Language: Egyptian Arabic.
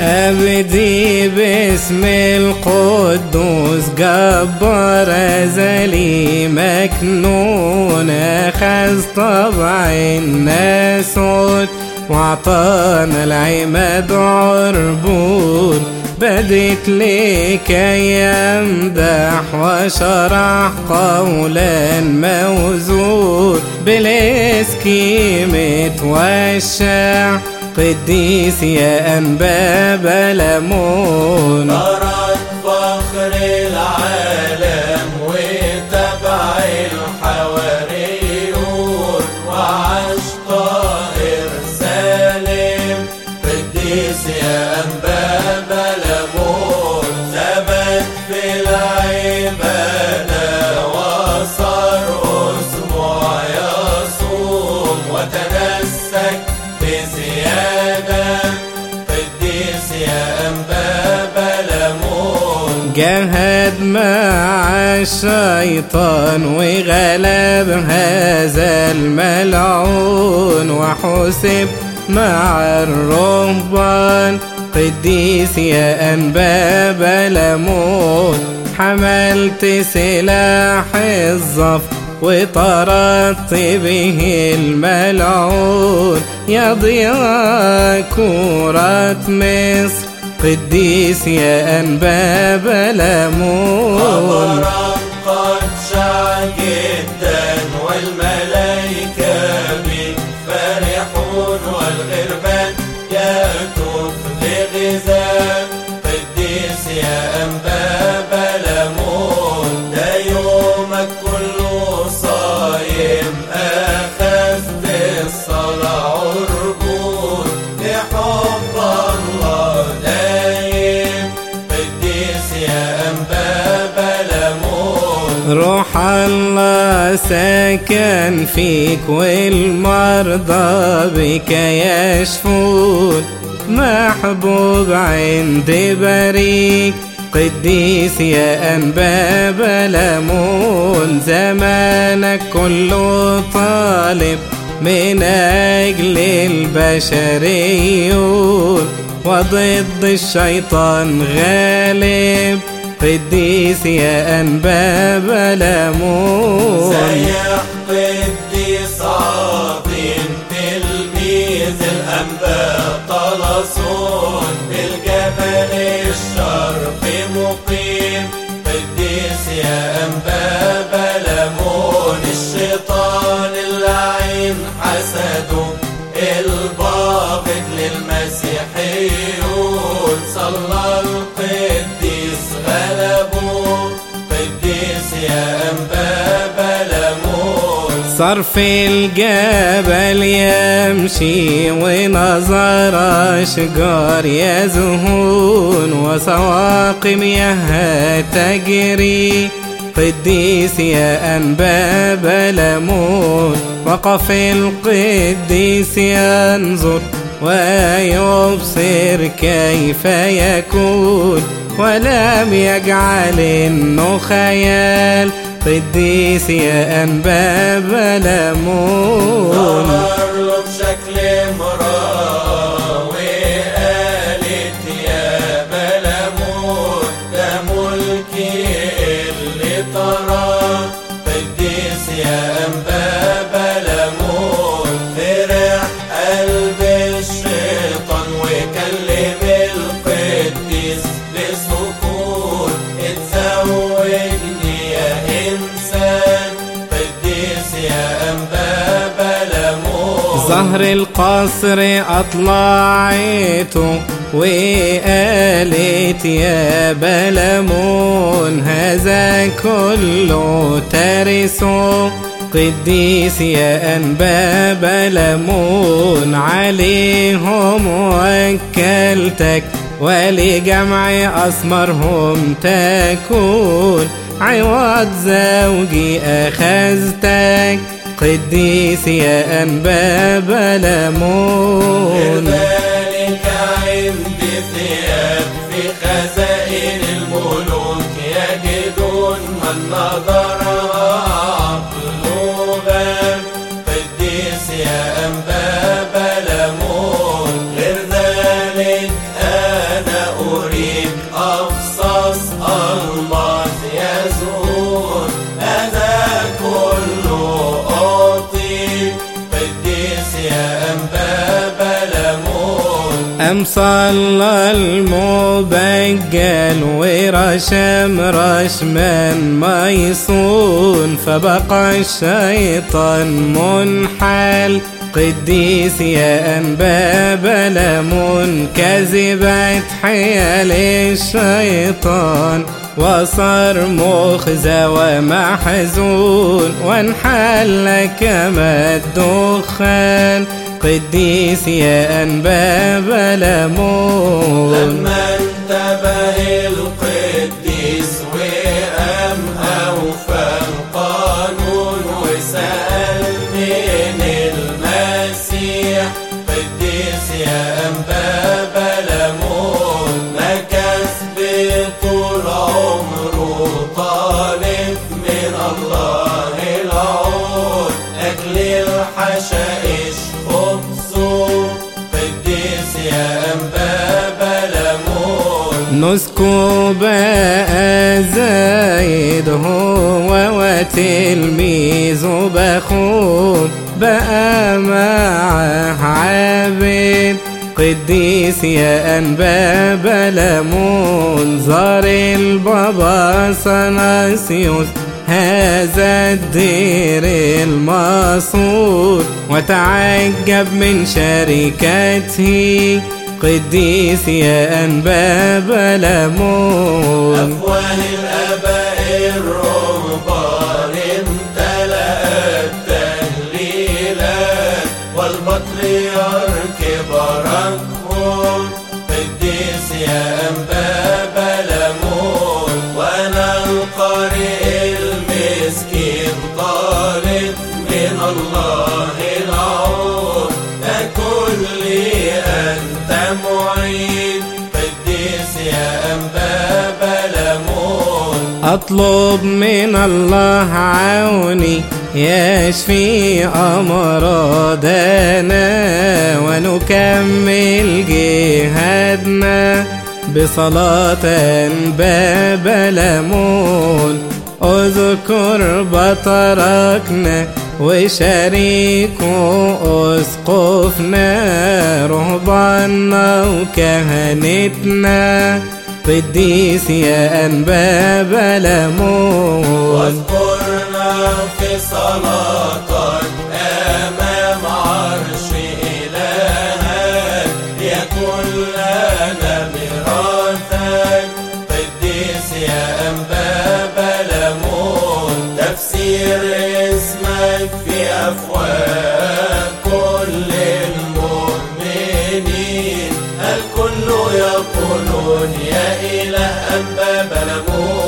أبدي باسم القدوس جبار أزلي مكنون أخذ طبع الناسوت وعطانا العماد عربون بدت لكي يمدح وشرح قولا موزون بالاسكيمة والشع قديس يا أنباب لمون ترك فخر العالم وتبع الحواريون وعاش طاهر سالم قديس يا أنباب لمون ثبت في العبادة وصار أسبوع يصوم وتنسك بزيادة قديس يا أنباب لمون جاهد مع الشيطان وغلب هذا الملعون وحسب مع الرهبان قديس يا أنباب لمون حملت سلاح الظفر وطردت به الملعون يا ضياء كرة مصر قديس يا أنباب لمون خبرا قد شع جدا والملائكة بك فرحون والغربان يأتوك لغذاء قديس يا أنباب لمون ده يومك كله صايم أخذت الصلاة عربون لحب الله دايم قديس يا أنباب لمون روح الله سكن فيك والمرضى بك يشفون محبوب عند بريك قديس يا أنباب لمون زمانك كله طالب من أجل البشريون وضد الشيطان غالب قديس يا أنباب لمون سيح قديس عظيم تلميذ الأنباء طلسون بالجبل الشرقي مقيم قديس يا أنباب لمون الشيطان اللعين حسده الباغض للمسيحيون صلى القديس غلبه قديس يا أنباب لمون صار في الجبل يمشي ونظر أشجار يزهون وسواقم يها تجري قديس يا أنباب لمون وقف القديس ينظر ويبصر كيف يكون ولم يجعل انه خيال قديس يا أنباب لمون ظهر له بشكل امرأة وقالت يا بلمون ده ملكي اللي تراه قديس يا أنباب لمون فرح قلب الشيطان وكلم القديس لسكون اتزوجني يا إنسان قديس يا أنباب لمون ظهر القصر أطلعته وقالت يا بلمون هذا كله ترسه قديس يا أنباب لمون عليهم وكلتك ولجمع أسمرهم تكون عوض زوجي أخذتك قديس يا أنباب لمون ذلك عندي ثياب في خزائن الملوك يجدون من نظرها عقله غاب قديس يا أنباب لمون غير ذلك أم صلى المبجل ورشم رشما ميصون فبقى الشيطان منحل قديس يا أنباب لمون كذبت حيل الشيطان وصار مخزى ومحزون وانحل كما الدخان قديس يا أنباب لمون لما انتبه القديس وقام أوفى القانون وسأل من المسيح قديس يا أنباب لمون مكث بطول عمره طالب من الله العون أكل الحشائش خبزه قديس يا أنباب لمون نسكو بقى زايد هو وتلميذه بخون بقى معاه عابد قديس يا أنباب لمون زار البابا سناسيوس هذا الدير المصون وتعجب من شركته قديس يا أنباب لمون أفواه الآباء الرهبان امتلأت تهليلات والبطريرك بركهم قديس يا أنباب لمون وأنا القارئ المسكين طالب من الله العون أكن لي أنت معين قديس يا أنباب لمون أطلب من الله عوني يشفي أمراضنا ونكمل جهادنا بصلاة باب لمون اذكر بطركنا وشريك أسقفنا رهباننا وكهنتنا قديس يا أنباب لمون واذكرنا في صلاتك أمام عرش إلهك يكن لنا ميراثك قديس يا أنباب لمون تفسير اسمك في أفواه كل المؤمنين الكل يقولون يا إله أنباب لمون